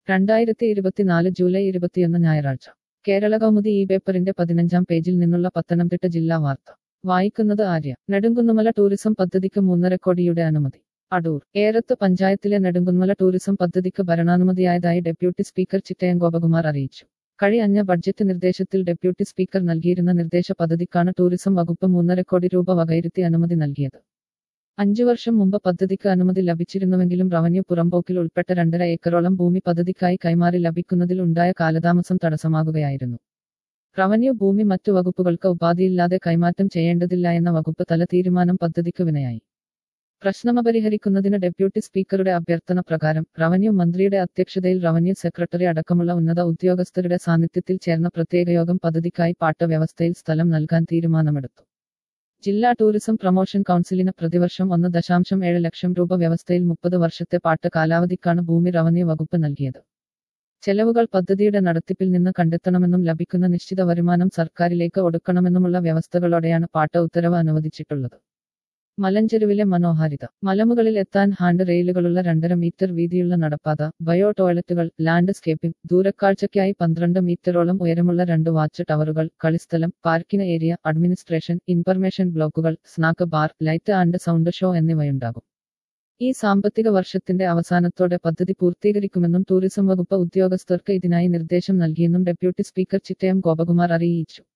രണ്ടായിരത്തി ഇരുപത്തിനാല് ജൂലൈ ഇരുപത്തിയൊന്ന് ഞായറാഴ്ച കേരള കൗമുദി ഈ പേപ്പറിന്റെ പതിനഞ്ചാം പേജിൽ നിന്നുള്ള പത്തനംതിട്ട ജില്ലാ വാർത്ത വായിക്കുന്നത് ആര്യ നെടുങ്കുന്നുമല ടൂറിസം പദ്ധതിക്ക് മൂന്നര കോടിയുടെ അനുമതി അടൂർ ഏറത്ത് പഞ്ചായത്തിലെ നെടുങ്കുന്മല ടൂറിസം പദ്ധതിക്ക് ഭരണാനുമതിയായതായി ഡെപ്യൂട്ടി സ്പീക്കർ ചിറ്റയം ഗോപകുമാർ അറിയിച്ചു കഴിഞ്ഞ ബഡ്ജറ്റ് നിർദ്ദേശത്തിൽ ഡെപ്യൂട്ടി സ്പീക്കർ നൽകിയിരുന്ന നിർദ്ദേശ പദ്ധതിക്കാണ് ടൂറിസം വകുപ്പ് മൂന്നര കോടി രൂപ വകയിരുത്തി അനുമതി നൽകിയത് അഞ്ചു വർഷം മുമ്പ് പദ്ധതിക്ക് അനുമതി ലഭിച്ചിരുന്നുവെങ്കിലും റവന്യൂ പുറമ്പോക്കിൽ ഉൾപ്പെട്ട രണ്ടര ഏക്കറോളം ഭൂമി പദ്ധതിക്കായി കൈമാറി ലഭിക്കുന്നതിൽ ഉണ്ടായ കാലതാമസം തടസ്സമാകുകയായിരുന്നു റവന്യൂ ഭൂമി മറ്റു വകുപ്പുകൾക്ക് ഉപാധിയില്ലാതെ കൈമാറ്റം ചെയ്യേണ്ടതില്ല എന്ന വകുപ്പ് തല തീരുമാനം പദ്ധതിക്ക് വിനയായി പ്രശ്നമപരിഹരിക്കുന്നതിന് ഡെപ്യൂട്ടി സ്പീക്കറുടെ അഭ്യർത്ഥന പ്രകാരം റവന്യൂ മന്ത്രിയുടെ അധ്യക്ഷതയിൽ റവന്യൂ സെക്രട്ടറി അടക്കമുള്ള ഉന്നത ഉദ്യോഗസ്ഥരുടെ സാന്നിധ്യത്തിൽ ചേർന്ന പ്രത്യേക യോഗം പദ്ധതിക്കായി പാട്ട വ്യവസ്ഥയിൽ സ്ഥലം നൽകാൻ തീരുമാനമെടുത്തു ജില്ലാ ടൂറിസം പ്രൊമോഷൻ കൗൺസിലിന് പ്രതിവർഷം ഒന്ന് ദശാംശം ഏഴ് ലക്ഷം രൂപ വ്യവസ്ഥയിൽ മുപ്പത് വർഷത്തെ പാട്ട കാലാവധിക്കാണ് ഭൂമി റവന്യൂ വകുപ്പ് നൽകിയത് ചെലവുകൾ പദ്ധതിയുടെ നടത്തിപ്പിൽ നിന്ന് കണ്ടെത്തണമെന്നും ലഭിക്കുന്ന നിശ്ചിത വരുമാനം സർക്കാരിലേക്ക് ഒടുക്കണമെന്നുമുള്ള വ്യവസ്ഥകളോടെയാണ് പാട്ട ഉത്തരവ് അനുവദിച്ചിട്ടുള്ളത് മലഞ്ചെരുവിലെ മനോഹാരിത മലമുകളിൽ എത്താൻ ഹാൻഡ് റെയിലുകളുള്ള രണ്ടര മീറ്റർ വീതിയുള്ള നടപ്പാത ബയോ ടോയ്ലറ്റുകൾ ലാൻഡ്സ്കേപ്പിംഗ് ദൂരക്കാഴ്ചയ്ക്കായി പന്ത്രണ്ട് മീറ്ററോളം ഉയരമുള്ള രണ്ട് വാച്ച് ടവറുകൾ കളിസ്ഥലം പാർക്കിംഗ് ഏരിയ അഡ്മിനിസ്ട്രേഷൻ ഇൻഫർമേഷൻ ബ്ലോക്കുകൾ snack bar light and sound show എന്നിവയുണ്ടാകും ഈ സാമ്പത്തിക വർഷത്തിന്റെ അവസാനത്തോടെ പദ്ധതി പൂർത്തീകരിക്കുമെന്നും ടൂറിസം വകുപ്പ് ഉദ്യോഗസ്ഥർക്ക് ഇതിനായി നിർദ്ദേശം നൽകിയെന്നും ഡെപ്യൂട്ടി സ്പീക്കർ ചിറ്റയം ഗോപകുമാർ അറിയിച്ചു